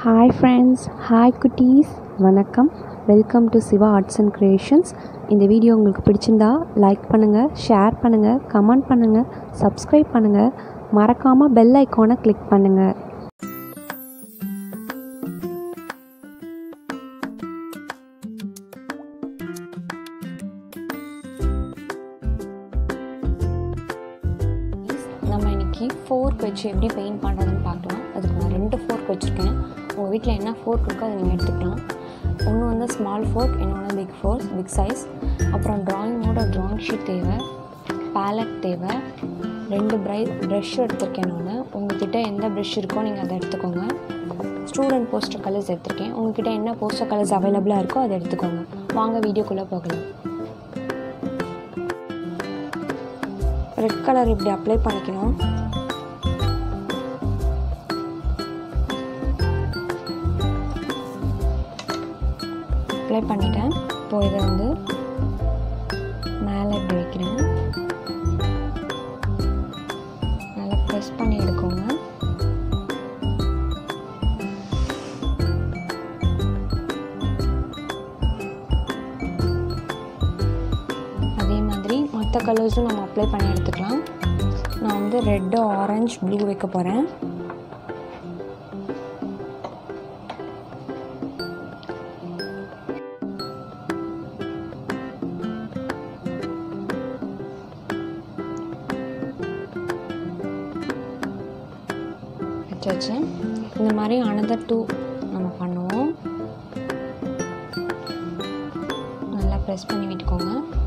hi friends hi குட்டீஸ் வணக்கம் welcome to Siva arts and creations இந்த வீடியோ உங்களுக்கு பிடிச்சிருந்தா லைக் பண்ணுங்கள் ஷேர் பண்ணுங்கள் கமெண்ட் பண்ணுங்கள் சப்ஸ்கிரைப் பண்ணுங்கள் மறக்காமல் பெல் ஐக்கானை கிளிக் பண்ணுங்கள் நம்ம இன்னைக்கு ஃபோர்க் வச்சு எப்படி பெயிண்ட் பண்ணுறதுன்னு பார்க்கலாம் அதுக்கு நான் ரெண்டு ஃபோர்க் வச்சுருக்கேன் உங்கள் வீட்டில் என்ன ஃபோர்க் இருக்கோ அதை நீங்கள் எடுத்துக்கலாம் ஒன்று வந்து ஸ்மால் ஃபோர்க் இன்னொன்று பிக் ஃபோர்க் பிக் சைஸ் அப்புறம் ட்ராயிங்கோட ட்ராயிங் ஷீட் தேவை பேலட் தேவை ரெண்டு ப்ரை ப்ரஷ் எடுத்திருக்கேன் நான் உங்ககிட்ட எந்த ப்ரஷ் இருக்கோ நீங்கள் அதை எடுத்துக்கோங்க ஸ்டூடெண்ட் போஸ்டர் கலர்ஸ் எடுத்திருக்கேன் உங்ககிட்ட என்ன போஸ்டர் கலர்ஸ் அவைலபிளாக இருக்கோ அதை எடுத்துக்கோங்க வாங்க வீடியோக்குள்ளே போகலாம் ரெட் கலர் இப்படி அப்ளை பண்ணிக்கணும் அப்ளை பண்ணிட்டேன் இப்போ இதை வந்து மேலே இப்படி வைக்கிறேன் நல்லா ப்ரெஸ் பண்ணி எடுக்கோங்க அதே மாதிரி மற்ற கலர்ஸும் நம்ம அப்ளை பண்ணி எடுத்துக்கலாம் நான் வந்து ரெட்டு ஆரஞ்சு ப்ளூ வைக்க போகிறேன் வச்சாச்சு இந்த மாதிரி அனதர் டூ நம்ம பண்ணுவோம் நல்லா ப்ரெஸ் பண்ணி விட்டுக்கோங்க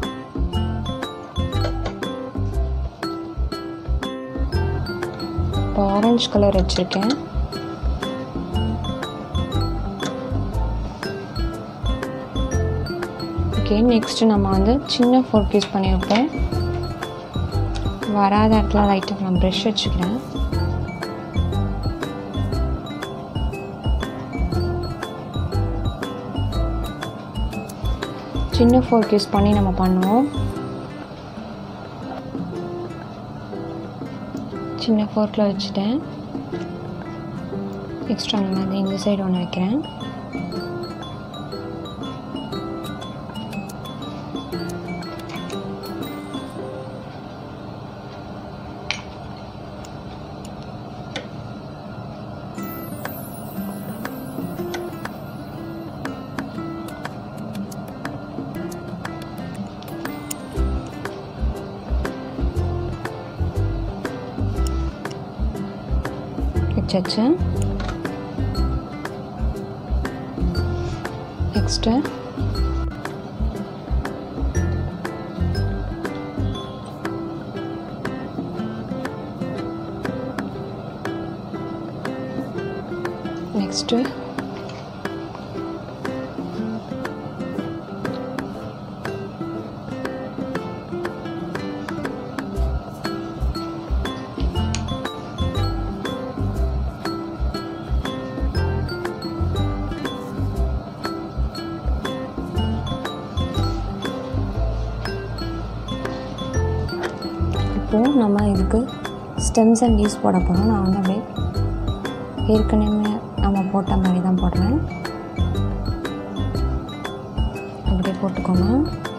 இப்போ ஆரஞ்சு கலர் வச்சுருக்கேன் ஓகே நெக்ஸ்ட்டு நம்ம வந்து சின்ன ஃபோர்க் யூஸ் பண்ணியிருப்போம் வராத இடத்துல லைட்டாக நான் ப்ரெஷ் வச்சுக்கிறேன் சின்ன ஃபோர்க் யூஸ் பண்ணி நம்ம பண்ணுவோம் சின்ன ஃபோர்க்கில் வச்சுட்டேன் எக்ஸ்ட்ரா நம்ம வந்து இந்த சைடு ஒன்று வைக்கிறேன் வச்சாச்சு நெக்ஸ்ட்டு நெக்ஸ்ட்டு இப்போது நம்ம இதுக்கு ஸ்டெம்ஸ் அண்ட் லீவ்ஸ் போட போகிறோம் நான் வந்து அப்படியே ஏற்கனவே நம்ம போட்ட மாதிரி தான் போடுறேன் அப்படியே போட்டுக்கோங்க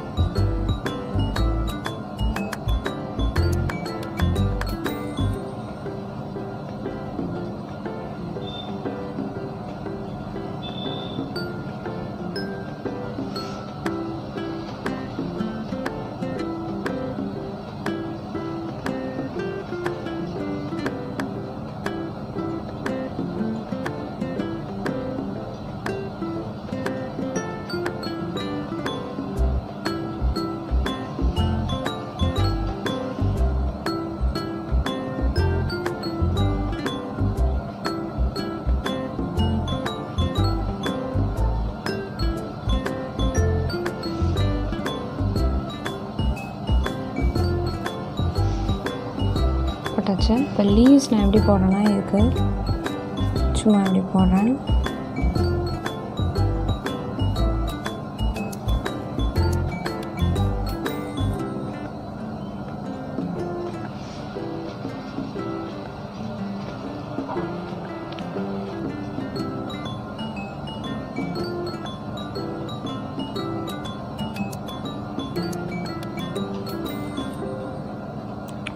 போட்டாச்சு இப்போ லீவ்ஸ் நான் எப்படி போடுறேன்னா இதுக்கு சும்மா எப்படி போடுறேன்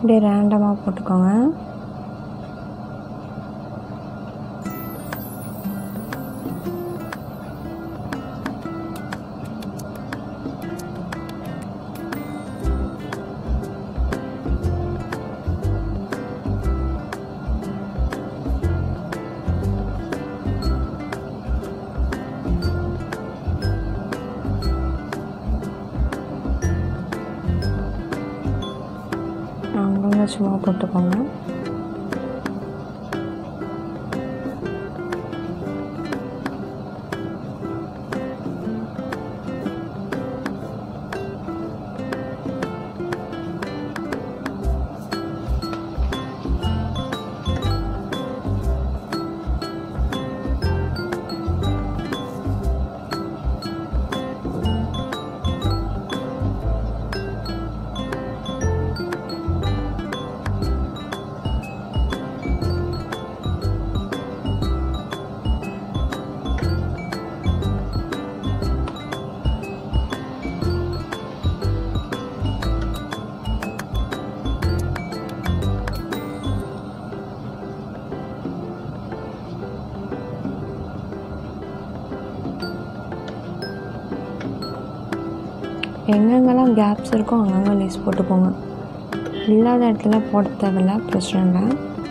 அப்படியே ரேண்டமாக போட்டுக்கோங்க அங்கங்கே சும்மா போட்டுக்கோங்க எங்கெங்கெல்லாம் கேப்ஸ் இருக்கோ அங்கங்கே லேஸ் போட்டுக்கோங்க இல்லாத இடத்துல போட தேவையில்ல பிரச்சனை இல்லை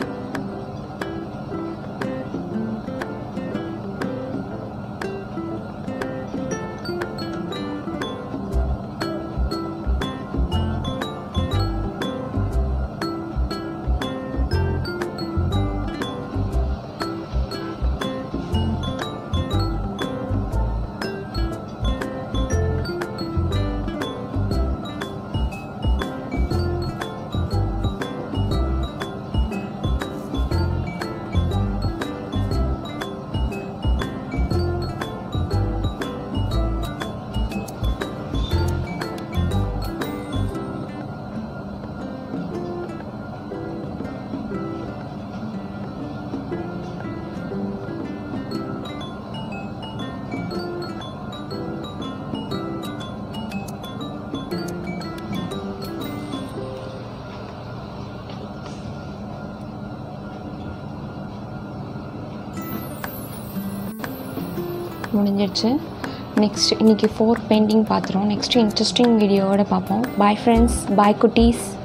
முடிஞ்சிடுச்சு நெக்ஸ்ட் இன்றைக்கி ஃபோர் பெயிண்டிங் பார்த்துருவோம் நெக்ஸ்ட்டு இன்ட்ரெஸ்டிங் வீடியோவோட பார்ப்போம் பாய் ஃப்ரெண்ட்ஸ் பாய் குட்டீஸ்